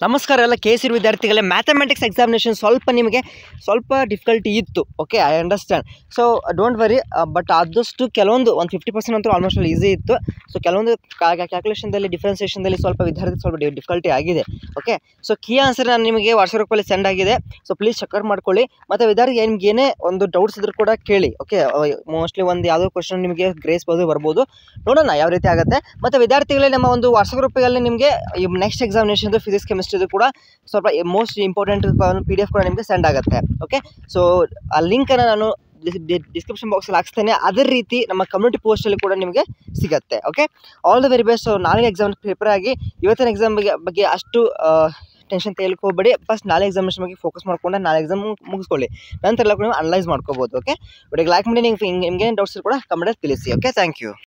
ನಮಸ್ಕಾರ ಎಲ್ಲ K C ವಿದ್ಯಾರ್ಥಿಗಳೇ ಮ್ಯಾಥಮೆಟಿಕ್ಸ್ ಎಕ್ಸಾಮಿನೇಷನ್ ಸ್ವಲ್ಪ ನಿಮಗೆ ಸ್ವಲ್ಪ ಡಿಫಿಕಲ್ಟಿ ಇತ್ತು okay I understand so don't worry but ಆದಷ್ಟು ಕೆಲವೊಂದು ಒಂದು ಫಿಫ್ಟಿ ಪರ್ಸೆಂಟ್ ಅಂತೂ ಆಲ್ಮೋಸ್ಟ್ ಆಲ್ ಈಸಿ ಇತ್ತು ಸೊ ಕೆಲವೊಂದು ಕ್ಯಾಲ್ಕುಲೇಷನ್ದಲ್ಲಿ ಡಿಫ್ರೆನ್ಸಿಯೇಷನ್ದಲ್ಲಿ ಸ್ವಲ್ಪ ವಿದ್ಯಾರ್ಥಿ ಸ್ವಲ್ಪ ಡಿಫಿಕಲ್ಟಿ ಆಗಿದೆ ಓಕೆ ಸೊ ಕೀ ಆನ್ಸರ್ ನಾನು ನಿಮಗೆ ವಾಟ್ಸಪ್ ಗ್ರೂಪಲ್ಲಿ ಸೆಂಡ್ ಆಗಿದೆ ಸೊ ಪ್ಲೀಸ್ ಚೆಕರ್ ಮಾಡ್ಕೊಳ್ಳಿ ಮತ್ತು ವಿದ್ಯಾರ್ಥಿ ನಿಮ್ಗೆ ಏನೇ ಒಂದು ಡೌಟ್ಸ್ ಇದ್ರೂ ಕೂಡ ಕೇಳಿ ಓಕೆ ಮೋಸ್ಟ್ಲಿ ಒಂದು ಯಾವುದೋ ಕ್ವಶನ್ ನಿಮಗೆ ಗ್ರೇಸ್ ಬೋದು ಬರ್ಬೋದು ನೋಡೋಣ ಯಾವ ರೀತಿ ಆಗುತ್ತೆ ಮತ್ತು ವಿದ್ಯಾರ್ಥಿಗಳೇ ನಮ್ಮ ಒಂದು ವಾಟ್ಸಪ್ ಗ್ರೂಪಲ್ಲಿ ನಿಮಗೆ ನೆಕ್ಸ್ಟ್ ಎಕ್ಸಾಮಿನೇಷನ್ದು ಫಿಸಿಕ್ಸ್ ಕೆಮಿಸ್ಟ್ರಿದು ಕೂಡ ಸ್ವಲ್ಪ most important P D F ಕೂಡ ನಿಮಗೆ ಸೆಂಡ್ ಆಗುತ್ತೆ ಓಕೆ ಸೊ ಆ ಲಿಂಕನ್ನು ನಾನು ಡಿಸ್ಕ್ರಿಪ್ಷನ್ ಬಾಕ್ಸಲ್ಲಿ ಹಾಕ್ಸ್ತೇನೆ ಅದೇ ರೀತಿ ನಮ್ಮ ಕಮ್ಯುನಿಟಿ ಪೋಸ್ಟಲ್ಲಿ ಕೂಡ ನಿಮಗೆ ಸಿಗುತ್ತೆ okay all the very best so ನಾಳೆ ಎಕ್ಸಾಮ್ ಪ್ರಿಪೇರ್ ಆಗಿ ಇವತ್ತಿನ ಎಕ್ಸಾಮ್ ಬಗ್ಗೆ ಬಗ್ಗೆ ಅಷ್ಟು ಟೆನ್ಷನ್ ತೆಗೆಲಿಕ್ಕೆ ಹೋಗಬೇಡಿ ಫಸ್ಟ್ ನಾಳೆ ಎಕ್ಸಾಮಿನೇಷನ್ ಬಗ್ಗೆ ಫೋಕಸ್ ಮಾಡ್ಕೊಂಡು ನಾಳೆ ಎಕ್ಸಾಮ್ ಮುಗಿಸ್ಕೊಳ್ಳಿ ನಂತರ ಎಲ್ಲ ಕೂಡ ನೀವು ಅನಲೈಸ್ ಮಾಡ್ಕೋಬೋದು ಓಕೆ ವಿಡಿಯೋಗೆ ಲೈಕ್ ಮಾಡಿ ನಿಮ್ಗೆ ನಿಮ್ಗೆ ಏನು ಡೌಟ್ಸ್ ಕೂಡ ಕಮೆಂಟಲ್ಲಿ ತಿಳಿಸಿ ಓಕೆ ಥ್ಯಾಂಕ್ ಯು